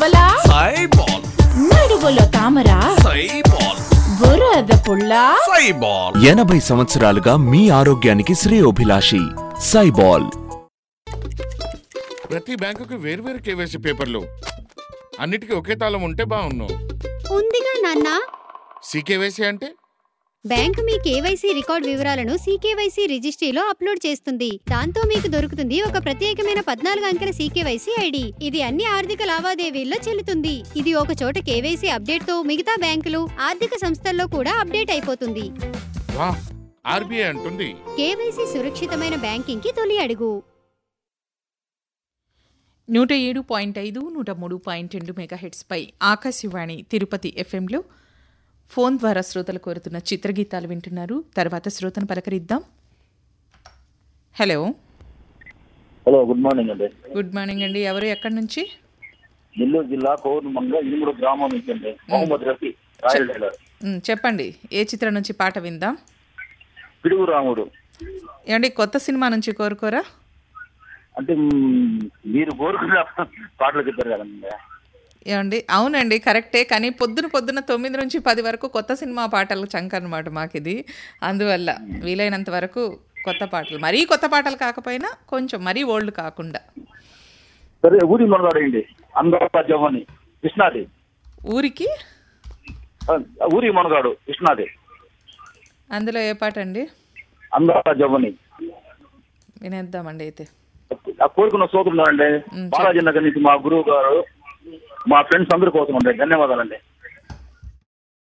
బొబ్బల సైబాల్ నడువులో తామర సైబాల్ బురద పుల్ల సైబాల్ ఎనభై సంవత్సరాలుగా మీ ఆరోగ్యానికి శ్రేయోభిలాషి సైబాల్ ప్రతి బ్యాంకుకి వేర్వేరు కేవైసీ పేపర్లు అన్నిటికీ ఒకే తాళం ఉంటే బాగున్ను ఉందిగా నాన్న సీకేవైసీ అంటే బ్యాంకు మీ కేవైసీ రికార్డ్ వివరాలను సీకేవైసీ రిజిస్ట్రీలో అప్లోడ్ చేస్తుంది దాంతో మీకు దొరుకుతుంది ఒక ప్రత్యేకమైన పద్నాలుగు అంకెల సీకేవైసీ ఐడి ఇది అన్ని ఆర్థిక లావాదేవీల్లో చెల్లుతుంది ఇది ఒక చోట కేవైసీ అప్డేట్ తో మిగతా బ్యాంకులు ఆర్థిక సంస్థల్లో కూడా అప్డేట్ అయిపోతుంది వా ఆర్బీఐ అంటుంది కేవైసీ సురక్షితమైన బ్యాంకింగ్ కి తొలి అడుగు నూట ఏడు పాయింట్ ఐదు నూట మూడు పాయింట్ రెండు మెగా హెడ్స్పై ఆకాశవాణి తిరుపతి ఎఫ్ఎంలో ఫోన్ ద్వారా శ్రోతలు కోరుతున్న చిత్రగీతాలు వింటున్నారు తర్వాత శ్రోతను పలకరిద్దాం హలో హలో గుడ్ మార్నింగ్ అండి గుడ్ మార్నింగ్ అండి ఎవరు ఎక్కడి నుంచి నెల్లూరు జిల్లా కోవూరు మండలం ఇనుముడు గ్రామం నుంచి అండి మొహమ్మద్ రఫీ రాయల్ టైలర్ మ్, చెప్పండి ఏ చిత్రం నుంచి పాట విందాం పిడుగు రాముడు ఏమండి కొత్త సినిమా నుంచి కోరుకోరా అంటే మ్, మీరు కోరుకున్న పాటలు చెప్పారు కదండి ఏమండి అవునండి కరెక్టే కానీ పొద్దున పొద్దున తొమ్మిది నుంచి పది వరకు కొత్త సినిమా పాటలు చంక అనమాట మాకు ఇది అందువల్ల వీలైనంత వరకు కొత్త పాటలు మరీ కొత్త పాటలు కాకపోయినా కొంచెం మరీ ఓల్డ్ కాకుండా సరే ఊరి మనగాడండి అందాల జవని కృష్ణాది ఊరికి ఆ, ఊరి మనగాడు కృష్ణాది అందులో ఏ పాట అండి అందాల జవని వినేద్దామండి అయితే ఆ కోరుకున్న సోదరుడు అండి మ్, బాలాజీ నగర్ నుంచి మా గురువు గారు మా ఫ్రెండ్స్ అందరి కోసం అండి ధన్యవాదాలండి